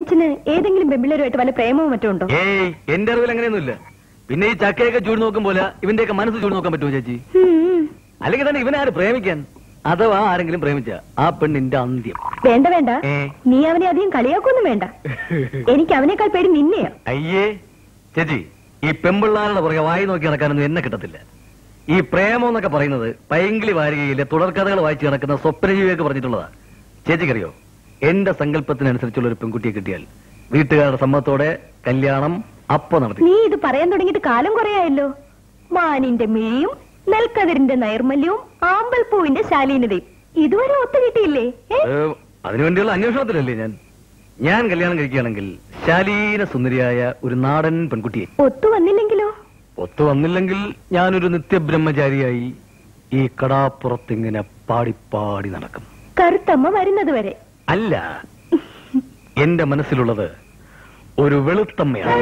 അച്ഛന് ഏതെങ്കിലും പെമ്പിള്ളേരുമായിട്ട് വല്ല പ്രേമവും മറ്റോ ഉണ്ടോ ഏയ് എന്റെ അറിവിൽ അങ്ങനെയൊന്നുമില്ല പിന്നെ ഈ ചക്കയൊക്കെ ചൂട് നോക്കും പോലെ ഇവന്റെയൊക്കെ മനസ്സ് ചൂട് നോക്കാൻ പറ്റുമോ ചേച്ചി ഉം. അല്ലെങ്കിൽ തന്നെ ഇവനാര് പ്രേമിക്കാൻ അഥവാ ആരെങ്കിലും പ്രേമിച്ച ആ പെണ്ണിന്റെ അന്ത്യം വേണ്ട വേണ്ട ഏ. നീ അവനെ അധികം കളിയാക്കൊന്നും വേണ്ട എനിക്ക് അവനേക്കാൾ പേടി നിന്നെയാ അയ്യേ ചേച്ചി ഈ പെമ്പിള്ളാരുടെ പുറകെ വായി നോക്കി നടക്കാനൊന്നും എന്നെ കിട്ടത്തില്ല ഈ പ്രേമം എന്നൊക്കെ പറയുന്നത് പൈങ്കിളി വാരികയിലെ തുടർക്കഥകൾ വായിച്ച് നടക്കുന്ന സ്വപ്നജീവിയൊക്കെ പറഞ്ഞിട്ടുള്ളതാ ചേച്ചിക്കറിയോ എന്റെ സങ്കല്പത്തിനനുസരിച്ചുള്ള ഒരു പെൺകുട്ടിയെ കിട്ടിയാൽ വീട്ടുകാരുടെ സമ്മതത്തോടെ കല്യാണം അപ്പൊ നടത്തി നീ ഇത് പറയാൻ തുടങ്ങിയിട്ട് കാലം കുറയായല്ലോ മാനിന്റെ മിഴിയും നെൽക്കതിരിന്റെ നൈർമല്യവും ആമ്പൽപ്പൂവിന്റെ ശാലീനതയും ഇതുവരെ ഒത്തു കിട്ടിയില്ലേ ഏ? ഏ, അതിനുവേണ്ടിയുള്ള അന്വേഷണത്തിലല്ലേ ഞാൻ ഞാൻ കല്യാണം കഴിക്കുകയാണെങ്കിൽ ശാലീന സുന്ദരിയായ ഒരു നാടൻ പെൺകുട്ടിയെ ഒത്തു വന്നില്ലെങ്കിലോ ഒത്തു വന്നില്ലെങ്കിൽ ഞാനൊരു നിത്യബ്രഹ്മചാരിയായി ഈ കടാപ്പുറത്തിങ്ങനെ പാടിപ്പാടി നടക്കും കറുത്തമ്മ വരുന്നത് വരെ അല്ല എന്റെ മനസ്സിലുള്ളത് ഒരു വെളുത്തമ്മയാണ്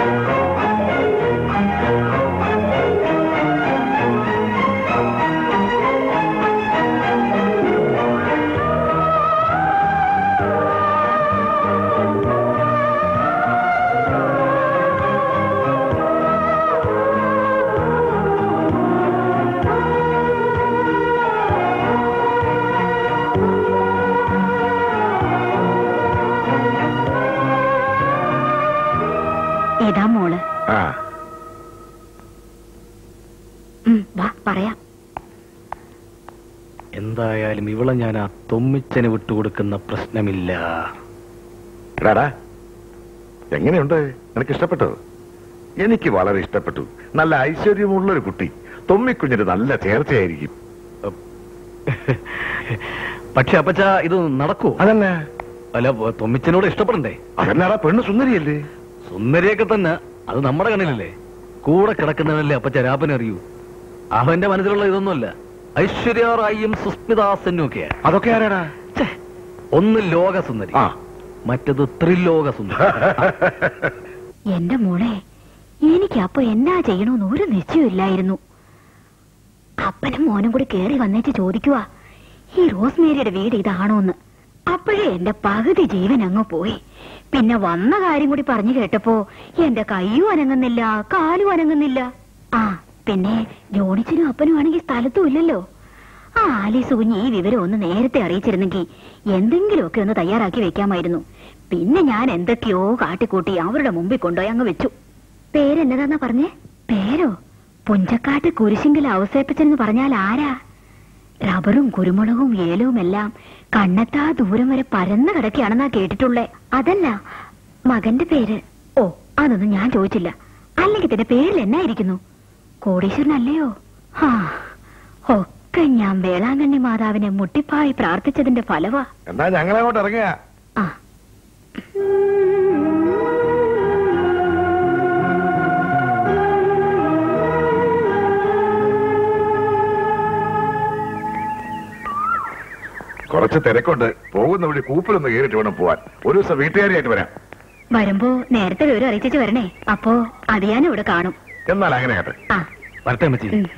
ഏതാ മോള് ആ ഉം, വാ പറയാം എന്തായാലും ഇവളെ ഞാൻ ആ തൊമ്മിച്ചന് വിട്ടുകൊടുക്കുന്ന പ്രശ്നമില്ല എടാടാ എങ്ങനെയുണ്ട് നിനക്ക് ഇഷ്ടപ്പെട്ടോ എനിക്ക് വളരെ ഇഷ്ടപ്പെട്ടു നല്ല ഐശ്വര്യമുള്ള ഒരു കുട്ടി തൊമ്മിക്കുഞ്ഞിന് നല്ല ചേർച്ചയായിരിക്കും പക്ഷെ അപ്പച്ച ഇത് നടക്കൂ അതന്നെ അല്ല തൊമ്മിച്ചനോട് ഇഷ്ടപ്പെടണ്ടേ അതെന്നാടാ പെണ്ണ് സുന്ദരിയല്ലേ സുന്ദരിയൊക്കെ തന്നെ അത് നമ്മുടെ കണ്ണിലല്ലേ കൂടെ കിടക്കുന്നവനല്ലേ അപ്പച്ച രാപ്പനെ അറിയൂ അവന്റെ മനസ്സിലുള്ള ഇതൊന്നുമല്ല ഐശ്വര്യ റായിയും സുസ്മിതാ സെന്നും ഒക്കെയാ അതൊക്കെ ആരാടാ ഛെ, ഒന്ന് ലോകസുന്ദരി ആ മറ്റത് ത്രിലോക സുന്ദരി എന്റെ മോളെ എനിക്ക് അപ്പൊ എന്നാ ചെയ്യണമെന്ന് ഒരു നിശ്ചയമില്ലായിരുന്നു അപ്പനും മോനും കൂടി കേറി വന്നേച്ച് ചോദിക്കുവാ ഈ റോസ്മേരിയുടെ വീട് ഇതാണോന്ന് അപ്പോഴേ എന്റെ പകുതി ജീവൻ അങ്ങ് പോയി പിന്നെ വന്ന കാര്യം കൂടി പറഞ്ഞു കേട്ടപ്പോ എന്റെ കൈയും അനങ്ങുന്നില്ല കാലും അനങ്ങുന്നില്ല ആ പിന്നെ ജോണിച്ചനും അപ്പനും ആണെങ്കിൽ സ്ഥലത്തും ഇല്ലല്ലോ ആ ആലീസ് കുഞ്ഞ് ഈ വിവരം ഒന്ന് നേരത്തെ അറിയിച്ചിരുന്നെങ്കിൽ എന്തെങ്കിലുമൊക്കെ ഒന്ന് തയ്യാറാക്കി വെക്കാമായിരുന്നു പിന്നെ ഞാൻ എന്തൊക്കെയോ കാട്ടിക്കൂട്ടി അവരുടെ മുമ്പിൽ കൊണ്ടുപോയി അങ്ങ് വെച്ചു പേരെന്നതാന്നാ പറഞ്ഞേ പേരോ പുഞ്ചക്കാട്ട് കുരിശിങ്കിൽ അവസേപ്പിച്ചെന്ന് പറഞ്ഞാൽ ആരാ റബ്ബറും കുരുമുളകും ഏലവും എല്ലാം കണ്ണെത്താ ദൂരം വരെ പരന്നു കിടക്കുകയാണെന്നാ കേട്ടിട്ടുള്ളേ അതല്ല മകന്റെ പേര് ഓ അതൊന്നും ഞാൻ ചോദിച്ചില്ല അല്ലെങ്കിൽ പിന്നെ പേരിൽ എന്നായിരിക്കുന്നു കോടീശ്വരനല്ലയോ ഹാ ഒക്കെ ഞാൻ വേളാങ്കണ്ണി മാതാവിനെ മുട്ടിപ്പായി പ്രാർത്ഥിച്ചതിന്റെ ഫലവാ എന്നാ ഞങ്ങളങ്ങോട്ട് ഇറങ്ങുക ആ കുറച്ച് തിരക്കുണ്ട് പോകുന്ന വഴി കൂപ്പിലൊന്ന് കയറിട്ട് വേണം പോവാൻ ഒരു ദിവസം വീട്ടുകാരിയായിട്ട് വരാം വരുമ്പോ നേരത്തെ വിവരം അറിയിച്ചു വരണേ അപ്പോ അത് ഞാൻ ഇവിടെ കാണും എന്നാൽ അങ്ങനെ കേട്ടെ ആ വരട്ടെ അമ്മച്ചി ഉം.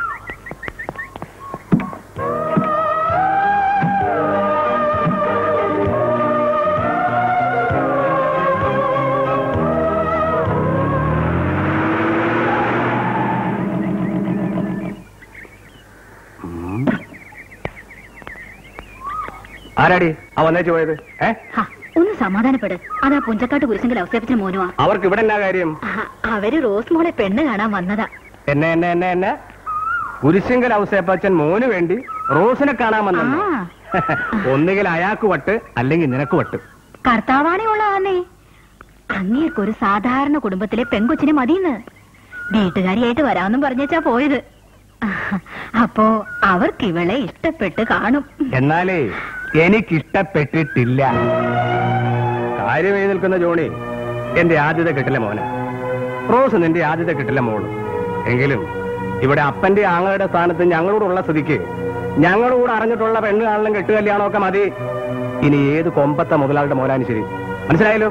ആരാടി ആ വന്നേച്ച് പോയത് ഏ ഹാ, ഒന്ന് സമാധാനപ്പെട് അതാ പുഞ്ചക്കാട്ട് കുരിശെങ്കിൽ അവസരപ്പിച്ച മോനുവാ അവർക്ക് ഇവിടെ എന്നാ കാര്യം ആ, അവര് റോസ് മോളെ പെണ്ണ് കാണാൻ വന്നതാ എന്നെ എന്നെ എന്നെ എന്നെ കുരിശിങ്കൽ ഔസേപ്പച്ചൻ മോന് വേണ്ടി റോസിനെ കാണാൻ വന്നു ആ. ഒന്നുകിൽ അയാൾക്ക് വട്ട് അല്ലെങ്കിൽ നിനക്ക് വട്ട് കർത്താവാണി ഉള്ളതാന്നേ അങ്ങേർക്കൊരു സാധാരണ കുടുംബത്തിലെ പെങ്കൊച്ചിനെ മതിയെന്ന് വീട്ടുകാരിയായിട്ട് വരാമെന്നും പറഞ്ഞേച്ചാ പോയത് അപ്പോ അവർക്ക് ഇവളെ ഇഷ്ടപ്പെട്ട് കാണും എന്നാലേ എനിക്കിഷ്ടപ്പെട്ടിട്ടില്ല കാര്യമായി നിൽക്കുന്ന ജോണി എന്റെ ആദ്യത്തെ കെട്ടിലെ മോന് റോസ് നിന്റെ ആദ്യത്തെ കെട്ടിലെ മോള് എങ്കിലും ഇവിടെ അപ്പന്റെ ആങ്ങളുടെ സ്ഥാനത്ത് ഞങ്ങളോടുള്ള സ്ഥിതിക്ക് ഞങ്ങളോട് അറിഞ്ഞിട്ടുള്ള പെണ്ണ് കാണലും കെട്ടുകല്യാണമൊക്കെ മതി ഇനി ഏത് കൊമ്പത്തെ മുതലാളുടെ മോനാനും ശരി മനസ്സിലായല്ലോ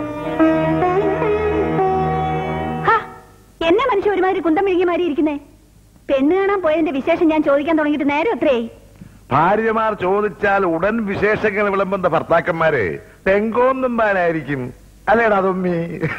ഹാ, എന്നെ മനുഷ്യ ഒരുമാതിരി കുന്തം മെഴുകിയ മാതിരി ഇരിക്കുന്നേ പെണ്ണ് കാണാൻ പോയതിന്റെ വിശേഷം ഞാൻ ചോദിക്കാൻ തുടങ്ങിയിട്ട് നേരെ എത്രയായി ഭാര്യമാർ ചോദിച്ചാൽ ഉടൻ വിശേഷങ്ങൾ വിളമ്പുന്ന ഭർത്താക്കന്മാര് തെങ്കോന്നുമ്പാനായിരിക്കും അല്ലേടാ തൊമ്മി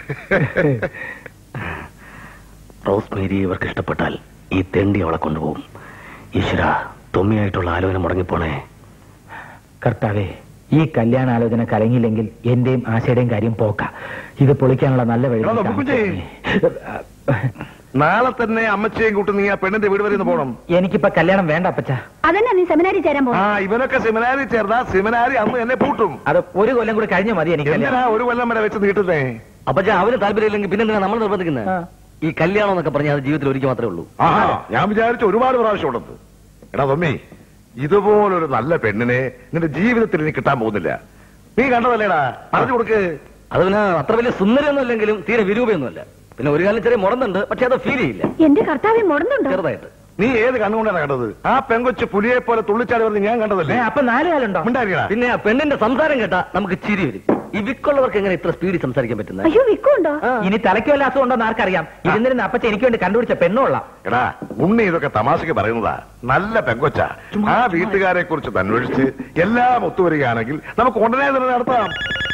റോസ്മേരി ഇവർക്ക് ഇഷ്ടപ്പെട്ടാൽ ഈ തെണ്ടി അവളെ കൊണ്ടുപോകും ഈശ്വര തൊമ്മിയായിട്ടുള്ള ആലോചന മുടങ്ങിപ്പോണേ കർത്താവേ ഈ കല്യാണാലോചന കലങ്ങിയില്ലെങ്കിൽ എന്റെയും ആശയുടെയും കാര്യം പോക്ക ഇത് പൊളിക്കാനുള്ള നല്ല വഴി എടാ, നീ നോക്കുകുഞ്ഞേ. കാണിച്ചു. നാളെ തന്നെ അമ്മച്ചയും കൂട്ടി നീ ആ പെണ്ണിന്റെ വീട് വരെ ഒന്ന് പോണം എനിക്കിപ്പോ കല്യാണം വേണ്ട അപ്പച്ച അതന്നെ നീ സെമിനാരി ചേരാൻ ആ പോകും ഇവനൊക്കെ സെമിനാരി ചേർന്നാ സെമിനാരി അന്ന് എന്നെ പൂട്ടും അത് ഒരു കൊല്ലം കൂടി കഴിഞ്ഞ മതി എനിക്ക് എന്തിനാ കല്യാണം ഒരു കൊല്ലം വരെ വെച്ച് നീട്ടുന്നേ അപ്പച്ച അവന് താല്പര്യമില്ലെങ്കിൽ പിന്നെ എന്തിനാ നമ്മൾ നിർബന്ധിക്കുന്നത് ആ. ഈ കല്യാണം എന്നൊക്കെ പറഞ്ഞാൽ അത് ജീവിതത്തിൽ ഒരിക്കൽ മാത്രമേ ഉള്ളൂ ആഹാ ഞാൻ വിചാരിച്ചു ഒരുപാട് പ്രാവശ്യം ഉണ്ടെന്ന് എടാ തൊമ്മി ഇതുപോലൊരു നല്ല പെണ്ണിനെ നിന്റെ ജീവിതത്തിൽ ഇനി കിട്ടാൻ പോകുന്നില്ല നീ കണ്ടതല്ലേടാ പറഞ്ഞു കൊടുക്ക് അത് പിന്നെ അത്ര വലിയ സുന്ദരിയൊന്നും അല്ലെങ്കിലും തീരെ വിരൂപയൊന്നുമല്ല പിന്നെ ഒരു കാലം ചെറിയ മുടന്നുണ്ട് പക്ഷെ അത് ഫീൽ ചെയ്യില്ല എന്റെ കർത്താവെ മുടന്നുണ്ടോ ചെറുതായിട്ട് നീ ഏത് കണ്ണുകൊണ്ടാണ് കണ്ടത് ആ പെങ്കൊച്ച് പുലിയെ പോലെ തുള്ളിച്ചാടി പറഞ്ഞ് ഞാൻ കണ്ടതല്ലേ ഏ, അപ്പൊ നാല് കാലുണ്ടോ മിണ്ടായിരിക്കടാ. പിന്നെ ആ പെണ്ണിന്റെ സംസാരം കേട്ടാ നമുക്ക് ചിരി വരും ഈ വിക്കുള്ളവർക്ക് എങ്ങനെ ഇത്ര സ്പീഡിൽ സംസാരിക്കാൻ പറ്റുന്നത് അയ്യോ വിക്കുണ്ടോ ഇനി തലയ്ക്ക് വല്ല അസുഖം ഉണ്ടോ ആർക്കറിയാം ഇരുന്നിരുന്ന അപ്പച്ച എനിക്ക് വേണ്ടി കണ്ടുപിടിച്ച പെണ്ണുള്ള എടാ ഉണ്ണി ഇതൊക്കെ തമാശക്ക് പറയുന്നതാ നല്ല പെങ്കൊച്ച ആ വീട്ടുകാരെ കുറിച്ച് അന്വേഷിച്ച് എല്ലാം ഒത്തുവരികയാണെങ്കിൽ നമുക്ക് ഉടനെ തന്നെ നടത്താം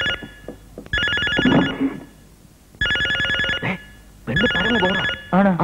പെണ്ണ് പറഞ്ഞു പോകാം ആണ്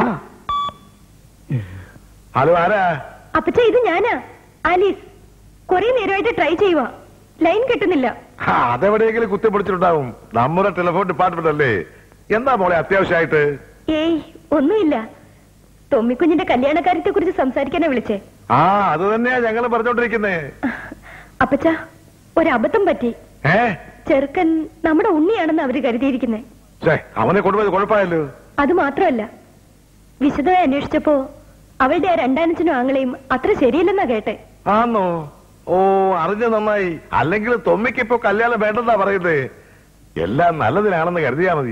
ഹലോ ആരാ അപ്പച്ച ഇത് ഞാനാ ആലീസ് കൊറേ നേരമായിട്ട് ട്രൈ ചെയ്യുക ലൈൻ കിട്ടുന്നില്ല ആ, അതെവിടെയെങ്കിലും കുത്തിപ്പിടിച്ചിട്ടുണ്ടാവും നമ്മുടെ ടെലിഫോൺ ഡിപ്പാർട്ട്മെന്റ് അല്ലേ എന്താ മോളെ അത്യാവശ്യമായിട്ട് ഏയ് ഒന്നുമില്ല തൊമ്മിക്കുഞ്ഞിന്റെ കല്യാണക്കാര്യത്തെ കുറിച്ച് സംസാരിക്കാനാ വിളിച്ചേ ആ അത് തന്നെയാ ഞങ്ങൾ പറഞ്ഞോണ്ടിരിക്കുന്നേ അപ്പച്ച ഒരബദ്ധം പറ്റി ഏ ചെറുക്കൻ നമ്മുടെ ഉണ്ണിയാണെന്ന് അവര് കരുതിയിരിക്കുന്നേ ഛേ, അവനെ കൊണ്ടുപോയത് കുഴപ്പമായല്ലോ അത് മാത്രമല്ല വിശദമായി അന്വേഷിച്ചപ്പോ അവളുടെ ആ രണ്ടാനച്ചനും ആങ്ങളെയും അത്ര ശരിയല്ലെന്നാ കേട്ടെ ആന്നോ ഓ അറിഞ്ഞ നന്നായി അല്ലെങ്കിൽ തൊമ്മിക്ക് ഇപ്പൊ കല്യാണം വേണ്ടെന്നാ പറയുന്നേ എല്ലാം നല്ലതിനാണെന്ന് കരുതിയാ മതി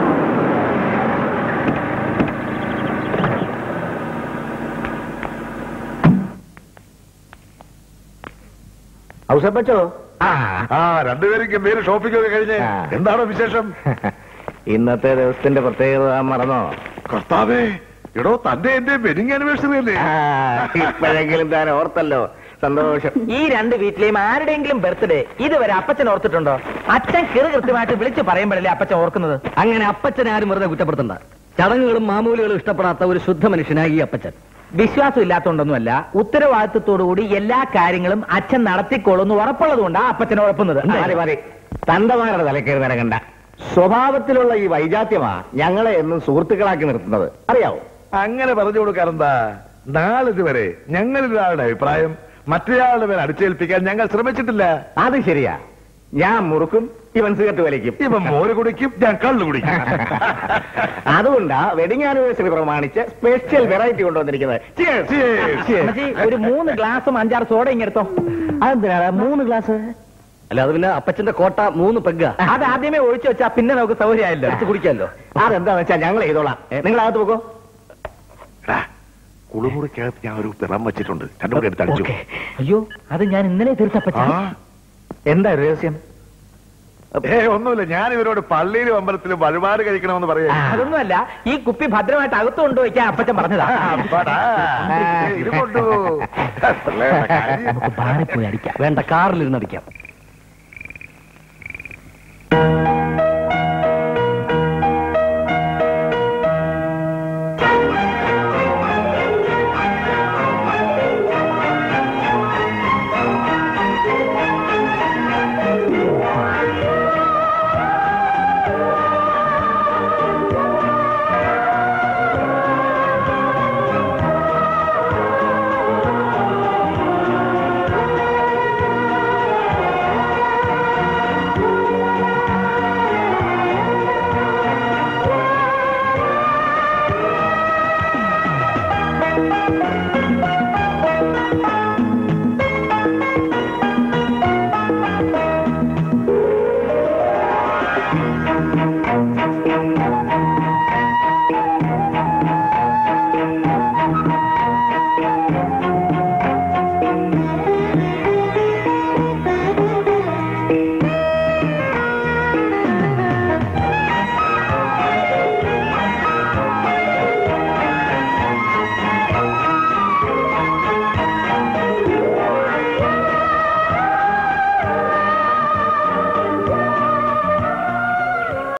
ഔസപ്പച്ചോ ആ രണ്ടുപേരും ഗംഭീര ഷോപ്പിംഗ് ഒക്കെ കഴിഞ്ഞ് ആ. എന്താണോ വിശേഷം ഇന്നത്തെ ദിവസത്തിന്റെ പ്രത്യേകത മറന്നോ കർത്താവേ എടോ തന്റെ എന്റെ വെഡിങ് ആനിവേഴ്സറി അല്ലേ ഇപ്പോഴെങ്കിലും താൻ ഓർത്തല്ലോ സന്തോഷം ഈ രണ്ട് വീട്ടിലെയും ആരുടെയെങ്കിലും ബർത്ത്ഡേ ഇതുവരെ അപ്പച്ചൻ ഓർത്തിട്ടുണ്ടോ അച്ഛൻ കിറു കൃത്യമായിട്ട് വിളിച്ചു പറയുമ്പോഴല്ലേ അപ്പച്ചൻ ഓർക്കുന്നത് അങ്ങനെ അപ്പച്ചനെ ആരും വെറുതെ കുറ്റപ്പെടുത്തണ്ട ചടങ്ങുകളും മാമൂലുകളും ഇഷ്ടപ്പെടാത്ത ഒരു ശുദ്ധ മനുഷ്യനായി ഈ അപ്പച്ചൻ വിശ്വാസം ഇല്ലാത്തതുകൊണ്ടൊന്നുമല്ല ഉത്തരവാദിത്വത്തോടുകൂടി എല്ലാ കാര്യങ്ങളും അച്ഛൻ നടത്തിക്കൊള്ളുന്നു ഉറപ്പുള്ളത് കൊണ്ടാ അപ്പച്ചൻ ഉഴപ്പുന്നത് മതി മതി തന്തമാരുടെ തലക്കേറി നിരകണ്ട സ്വഭാവത്തിലുള്ള ഈ വൈജാത്യമാ ഞങ്ങളെ എന്നും സുഹൃത്തുക്കളാക്കി നിർത്തുന്നത് അറിയാവോ അങ്ങനെ പറഞ്ഞു കൊടുക്കാറെന്താ നാളിതുവരെ ഞങ്ങളിലൊരാളുടെ അഭിപ്രായം മറ്റൊരാളുടെ മേൽ അടിച്ചേൽപ്പിക്കാൻ ഞങ്ങൾ ശ്രമിച്ചിട്ടില്ല അത് ശരിയാ ഞാൻ മുറുക്കും ഇവൻ സിഗരറ്റ് വലിക്കും ഇവൻ മോര് കുടിക്കും ഞാൻ കള്ളു കുടിക്കും അതുകൊണ്ടാ വെഡിങ് ആനിവേഴ്സറി പ്രമാണിച്ച് സ്പെഷ്യൽ വെറൈറ്റി കൊണ്ടുവന്നിരിക്കുന്നത് Cheers. Cheers. അമ്മച്ചി, ഒരു മൂന്ന് ഗ്ലാസും അഞ്ചാറ് സോഡ ഇങ്ങെടുത്തോ അതെന്തിനാ മൂന്ന് ഗ്ലാസ് അല്ല അത് പിന്നെ അപ്പച്ചന്റെ കോട്ട മൂന്ന് പെഗ്ഗ അത് ആദ്യമേ ഒഴിച്ചു വെച്ചാ പിന്നെ നമുക്ക് സൗകര്യമായല്ലോ എടുത്ത് കുടിക്കാമല്ലോ അതെന്താന്ന് വെച്ചാ ഞങ്ങൾ ചെയ്തോളാം നിങ്ങൾ അകത്ത് പോക്കോ എടാ, കുളിമുറിക്കകത്ത് ഞാൻ ഒരു പിറം വെച്ചിട്ടുണ്ട് രണ്ടുകൂടെ എടുത്ത് അടിച്ചു ഓക്കേ. അയ്യോ അത് ഞാൻ ഇന്നലെ തീർത്തപ്പച്ച ആ എന്താ രഹസ്യം ഏ ഒന്നുമില്ല ഞാൻ ഇവരോട് പള്ളിയിലും അമ്പലത്തിലും വഴിപാട് കഴിക്കണമെന്ന് പറയാ അതൊന്നുമല്ല ഈ കുപ്പി ഭദ്രമായിട്ട് അകത്ത് കൊണ്ടുവയ്ക്കാൻ അപ്പച്ചൻ പറഞ്ഞതാ അപ്പാടാ, ഇത് കൊണ്ടു നമുക്ക് ബാറിൽ പോയി അടിക്കാം വേണ്ട കാറിലിരുന്ന് അടിക്കാം